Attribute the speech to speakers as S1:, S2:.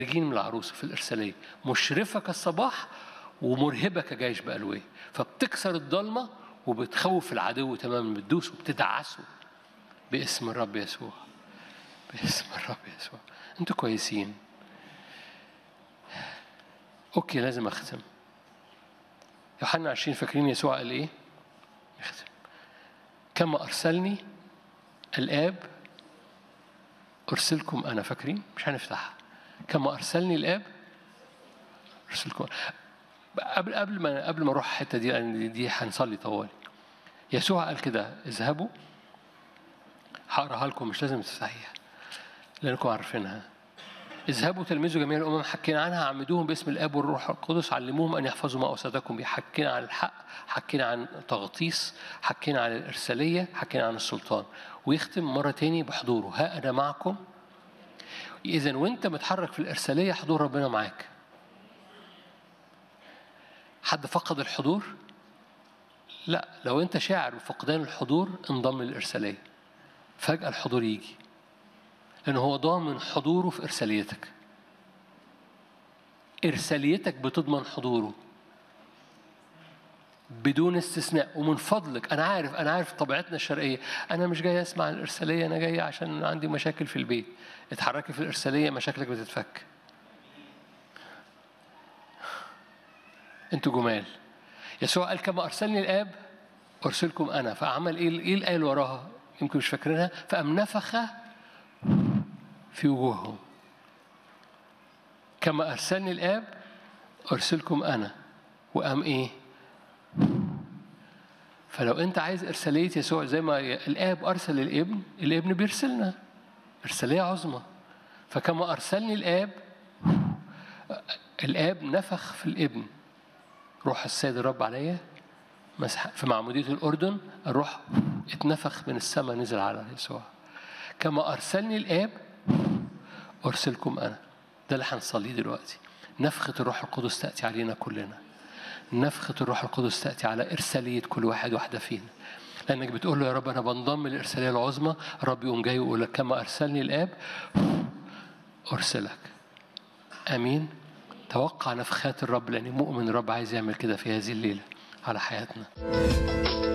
S1: خارجين من العروسة في الإرسالية مشرفة كالصباح ومرهبة كجيش بألوية فبتكسر الضلمة وبتخوف العدو تماما بتدوس وبتدعسه باسم الرب يسوع باسم الرب يسوع انتوا كويسين اوكي لازم اختم يوحنا 20 فاكرين يسوع قال ايه؟ اختم كما ارسلني الاب ارسلكم انا فاكرين؟ مش هنفتحها كما ارسلني الاب ارسلكم قبل قبل ما قبل ما اروح الحته دي لان دي هنصلي طوالي يسوع قال كده اذهبوا هقراها لكم مش لازم تفتحيها لانكم عارفينها اذهبوا تلمذوا جميع الامم حكينا عنها عمدوهم باسم الاب والروح القدس علموهم ان يحفظوا ما اوصيتكم به حكينا عن الحق حكينا عن تغطيس حكينا عن الارساليه حكينا عن السلطان ويختم مره تاني بحضوره ها انا معكم اذا وانت متحرك في الارساليه حضور ربنا معاك حد فقد الحضور لا لو انت شاعر بفقدان الحضور انضم للارساليه فجاه الحضور يجي لأن هو ضامن حضوره في إرساليتك إرساليتك بتضمن حضوره بدون استثناء ومن فضلك أنا عارف أنا عارف طبيعتنا الشرقية أنا مش جاي أسمع عن الإرسالية أنا جاي عشان عندي مشاكل في البيت اتحركي في الإرسالية مشاكلك بتتفك أنتوا جمال يسوع قال كما أرسلني الآب أرسلكم أنا فعمل إيه إيه الآية اللي وراها يمكن مش فاكرينها فأم نفخ في وجوههم كما أرسلني الآب أرسلكم أنا وأم إيه فلو أنت عايز إرسالية يسوع زي ما الآب أرسل الابن الابن بيرسلنا إرسالية عظمى فكما أرسلني الآب الآب نفخ في الابن روح السيد الرب عليا مسح في معمودية الأردن الروح اتنفخ من السماء نزل على يسوع كما أرسلني الآب أرسلكم أنا ده اللي هنصليه دلوقتي نفخة الروح القدس تأتي علينا كلنا نفخة الروح القدس تأتي على إرسالية كل واحد واحدة فينا لأنك بتقول له يا رب أنا بنضم للإرسالية العظمى رب يقوم جاي ويقول لك كما أرسلني الآب أرسلك أمين توقع نفخات الرب لأني مؤمن الرب عايز يعمل كده في هذه الليلة على حياتنا